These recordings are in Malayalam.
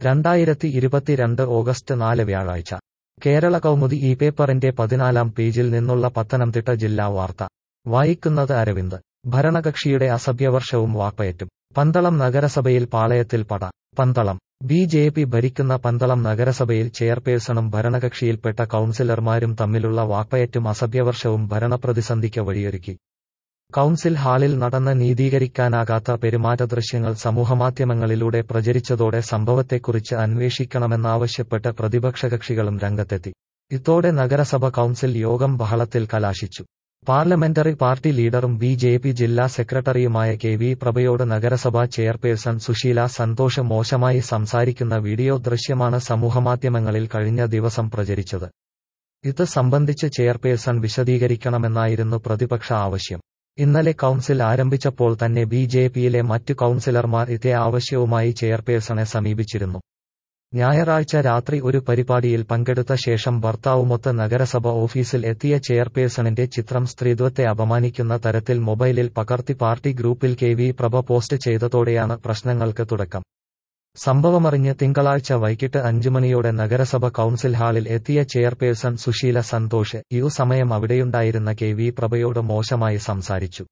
രണ്ടായിരത്തി ഇരുപത്തിരണ്ട് ഓഗസ്റ്റ് നാല് വ്യാഴാഴ്ച കേരള കൗമുദി ഈ പേപ്പറിന്റെ പതിനാലാം പേജിൽ നിന്നുള്ള പത്തനംതിട്ട ജില്ലാ വാർത്ത വായിക്കുന്നത് അരവിന്ദ് ഭരണകക്ഷിയുടെ അസഭ്യവർഷവും വാക്പയറ്റും പന്തളം നഗരസഭയിൽ പാളയത്തിൽ പട പന്തളം ബി ജെ പി ഭരിക്കുന്ന പന്തളം നഗരസഭയിൽ ചെയർപേഴ്സണും ഭരണകക്ഷിയിൽപ്പെട്ട കൌൺസിലർമാരും തമ്മിലുള്ള വാക്പയറ്റും അസഭ്യവർഷവും ഭരണപ്രതിസന്ധിക്ക് വഴിയൊരുക്കി കൌൺസിൽ ഹാളിൽ നടന്ന നീതീകരിക്കാനാകാത്ത പെരുമാറ്റ ദൃശ്യങ്ങൾ സമൂഹമാധ്യമങ്ങളിലൂടെ പ്രചരിച്ചതോടെ സംഭവത്തെക്കുറിച്ച് അന്വേഷിക്കണമെന്നാവശ്യപ്പെട്ട് പ്രതിപക്ഷ കക്ഷികളും രംഗത്തെത്തി ഇതോടെ നഗരസഭ കൌൺസിൽ യോഗം ബഹളത്തിൽ കലാശിച്ചു പാർലമെന്ററി പാർട്ടി ലീഡറും ബി ജെ പി ജില്ലാ സെക്രട്ടറിയുമായ കെ വി പ്രഭയോട് നഗരസഭാ ചെയർപേഴ്സൺ സുശീല സന്തോഷ് മോശമായി സംസാരിക്കുന്ന വീഡിയോ ദൃശ്യമാണ് സമൂഹമാധ്യമങ്ങളിൽ കഴിഞ്ഞ ദിവസം പ്രചരിച്ചത് ഇത് സംബന്ധിച്ച് ചെയർപേഴ്സൺ വിശദീകരിക്കണമെന്നായിരുന്നു പ്രതിപക്ഷ ആവശ്യം ഇന്നലെ കൌൺസിൽ ആരംഭിച്ചപ്പോൾ തന്നെ ബി ജെ പിയിലെ മറ്റു കൌൺസിലർമാർ ഇതേ ആവശ്യവുമായി ചെയർപേഴ്സണെ സമീപിച്ചിരുന്നു ഞായറാഴ്ച രാത്രി ഒരു പരിപാടിയിൽ പങ്കെടുത്ത ശേഷം ഭർത്താവുമൊത്ത് നഗരസഭ ഓഫീസിൽ എത്തിയ ചെയർപേഴ്സണിന്റെ ചിത്രം സ്ത്രീത്വത്തെ അപമാനിക്കുന്ന തരത്തിൽ മൊബൈലിൽ പകർത്തി പാർട്ടി ഗ്രൂപ്പിൽ കെ വി പ്രഭ പോസ്റ്റ് ചെയ്തതോടെയാണ് പ്രശ്നങ്ങൾക്ക് തുടക്കം സംഭവമറിഞ്ഞ് തിങ്കളാഴ്ച വൈകിട്ട് അഞ്ചു മണിയോടെ നഗരസഭ കൌൺസിൽ ഹാളിൽ എത്തിയ ചെയർപേഴ്സൺ സുശീല സന്തോഷ് യു സമയം അവിടെയുണ്ടായിരുന്ന കെ വി പ്രഭയോട് മോശമായി സംസാരിച്ചു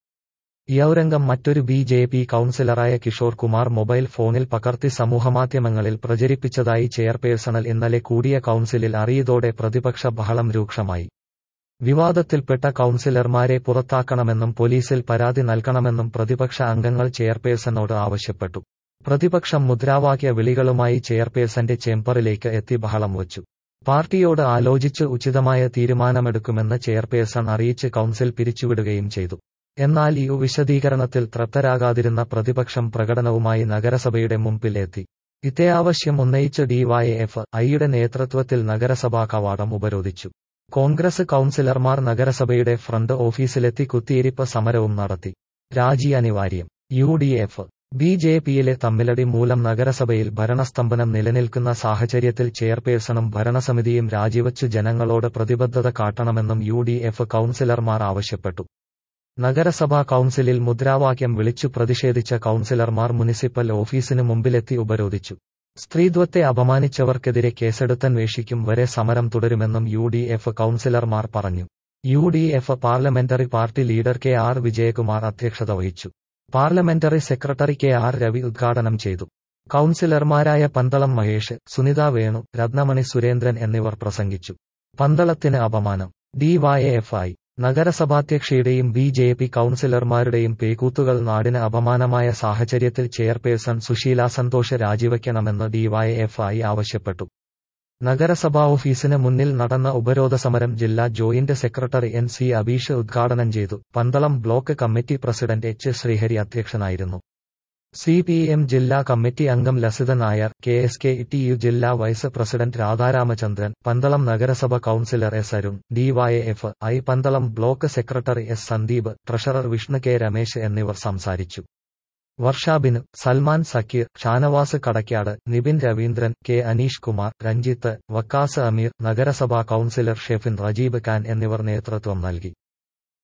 യൗരംഗം മറ്റൊരു ബി ജെ പി കൌൺസിലറായ കിഷോർ കുമാർ മൊബൈൽ ഫോണിൽ പകർത്തി സമൂഹമാധ്യമങ്ങളിൽ പ്രചരിപ്പിച്ചതായി ചെയർപേഴ്സണൽ ഇന്നലെ കൂടിയ കൌൺസിലിൽ അറിയതോടെ പ്രതിപക്ഷ ബഹളം രൂക്ഷമായി വിവാദത്തിൽപ്പെട്ട കൌൺസിലർമാരെ പുറത്താക്കണമെന്നും പോലീസിൽ പരാതി നൽകണമെന്നും പ്രതിപക്ഷ അംഗങ്ങൾ ചെയർപേഴ്സണോട് ആവശ്യപ്പെട്ടു പ്രതിപക്ഷം മുദ്രാവാക്യ വിളികളുമായി ചെയർപേഴ്സന്റെ ചേംബറിലേക്ക് എത്തി ബഹളം വച്ചു പാർട്ടിയോട് ആലോചിച്ച് ഉചിതമായ തീരുമാനമെടുക്കുമെന്ന് ചെയർപേഴ്സൺ അറിയിച്ച് കൌൺസിൽ പിരിച്ചുവിടുകയും ചെയ്തു എന്നാൽ ഈ വിശദീകരണത്തിൽ തൃപ്തരാകാതിരുന്ന പ്രതിപക്ഷം പ്രകടനവുമായി നഗരസഭയുടെ മുമ്പിൽ എത്തി ഇതേ ആവശ്യം ഉന്നയിച്ച് ഡിവൈഎഫ് ഐയുടെ നേതൃത്വത്തിൽ നഗരസഭാ കവാടം ഉപരോധിച്ചു കോൺഗ്രസ് കൌൺസിലർമാർ നഗരസഭയുടെ ഫ്രണ്ട് ഓഫീസിലെത്തി കുത്തിയിരിപ്പ് സമരവും നടത്തി രാജി അനിവാര്യം U D F B J പിയിലെ തമ്മിലടി മൂലം നഗരസഭയിൽ ഭരണസ്തംഭനം നിലനിൽക്കുന്ന സാഹചര്യത്തിൽ ചെയർപേഴ്സണും ഭരണസമിതിയും രാജിവച്ചു ജനങ്ങളോട് പ്രതിബദ്ധത കാട്ടണമെന്നും യു ഡി എഫ് കൌൺസിലർമാർ ആവശ്യപ്പെട്ടു നഗരസഭാ കൌൺസിലിൽ മുദ്രാവാക്യം വിളിച്ചു പ്രതിഷേധിച്ച കൌൺസിലർമാർ മുനിസിപ്പൽ ഓഫീസിന് മുമ്പിലെത്തി ഉപരോധിച്ചു സ്ത്രീത്വത്തെ അപമാനിച്ചവർക്കെതിരെ കേസെടുത്തന്വേഷിക്കും വരെ സമരം തുടരുമെന്നും യു ഡി എഫ് കൌൺസിലർമാർ പറഞ്ഞു U D F parliamentary party leader K R Vijayakumar അധ്യക്ഷത വഹിച്ചു parliamentary secretary K R Ravi ഉദ്ഘാടനം ചെയ്തു കൌൺസിലർമാരായ പന്തളം മഹേഷ് സുനിത വേണു രത്നമണി സുരേന്ദ്രൻ എന്നിവർ പ്രസംഗിച്ചു പന്തളത്തിന് അപമാനം ഡിവൈഎഫ്ഐ നഗരസഭാധ്യക്ഷയുടെയും ബി ജെ പി കൌൺസിലർമാരുടെയും പേക്കൂത്തുകൾ നാടിന് അപമാനമായ സാഹചര്യത്തിൽ ചെയർപേഴ്സൺ സുശീല സന്തോഷ് രാജിവയ്ക്കണമെന്ന് ഡിവൈഎഫ്ഐ ആവശ്യപ്പെട്ടു നഗരസഭാ ഓഫീസിന് മുന്നിൽ നടന്ന ഉപരോധ സമരം ജില്ലാ joint secretary N C Abeesh ഉദ്ഘാടനം ചെയ്തു Pandalam block committee president H Sreehari അധ്യക്ഷനായിരുന്നു സി പി എം ജില്ലാ കമ്മിറ്റി അംഗം Lasitha Nair K S K T U ജില്ലാ വൈസ് പ്രസിഡന്റ് രാധാരാമചന്ദ്രൻ പന്തളം നഗരസഭ councillor S Arun D Y F I Pandalam block secretary S Sandeep treasurer Vishnu K Ramesh എന്നിവർ സംസാരിച്ചു വർഷാബിന് സൽമാൻ സക്കീർ ഷാനവാസ് കടക്കാട് നിബിൻ രവീന്ദ്രൻ കെ അനീഷ് കുമാർ രഞ്ജിത്ത് വക്കാസ് അമീർ നഗരസഭാ കൌൺസിലർ ഷെഫിൻ റജീബ് ഖാൻ എന്നിവർ നേതൃത്വം നൽകി